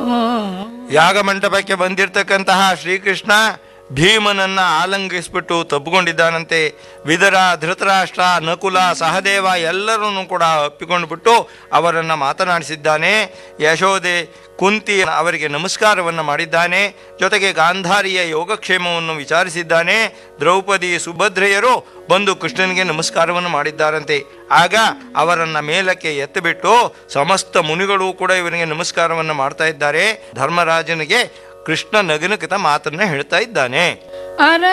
ಯಾಗ ಮಂಟಪಕ್ಕೆ ಬಂದಿರತಕ್ಕಂತಹ ಶ್ರೀಕೃಷ್ಣ ಭೀಮನನ್ನ ಆಲಂಗಿಸ್ಬಿಟ್ಟು ತಬ್ಬಿಕೊಂಡಿದ್ದಾನಂತೆ ವಿದರ ಧೃತರಾಷ್ಟ್ರ ನಕುಲ ಸಹದೇವ ಎಲ್ಲರನ್ನೂ ಕೂಡ ಅಪ್ಪಿಕೊಂಡ್ಬಿಟ್ಟು ಅವರನ್ನು ಮಾತನಾಡಿಸಿದ್ದಾನೆ ಯಶೋದೆ ಕುಂತಿ ಅವರಿಗೆ ನಮಸ್ಕಾರವನ್ನು ಮಾಡಿದ್ದಾನೆ ಜೊತೆಗೆ ಗಾಂಧಾರಿಯ ಯೋಗಕ್ಷೇಮವನ್ನು ವಿಚಾರಿಸಿದ್ದಾನೆ ದ್ರೌಪದಿ ಸುಭದ್ರೆಯರು ಬಂದು ಕೃಷ್ಣನಿಗೆ ನಮಸ್ಕಾರವನ್ನು ಮಾಡಿದ್ದಾರಂತೆ ಆಗ ಅವರನ್ನ ಮೇಲಕ್ಕೆ ಎತ್ತಿಬಿಟ್ಟು ಸಮಸ್ತ ಮುನಿಗಳು ಕೂಡ ಇವನಿಗೆ ನಮಸ್ಕಾರವನ್ನು ಮಾಡ್ತಾ ಇದ್ದಾರೆ ಧರ್ಮರಾಜನಿಗೆ ಕೃಷ್ಣ ನಗನಕತ ಮಾತನ್ನ ಹೇಳ್ತಾ ಇದ್ದಾನೆ ಅರ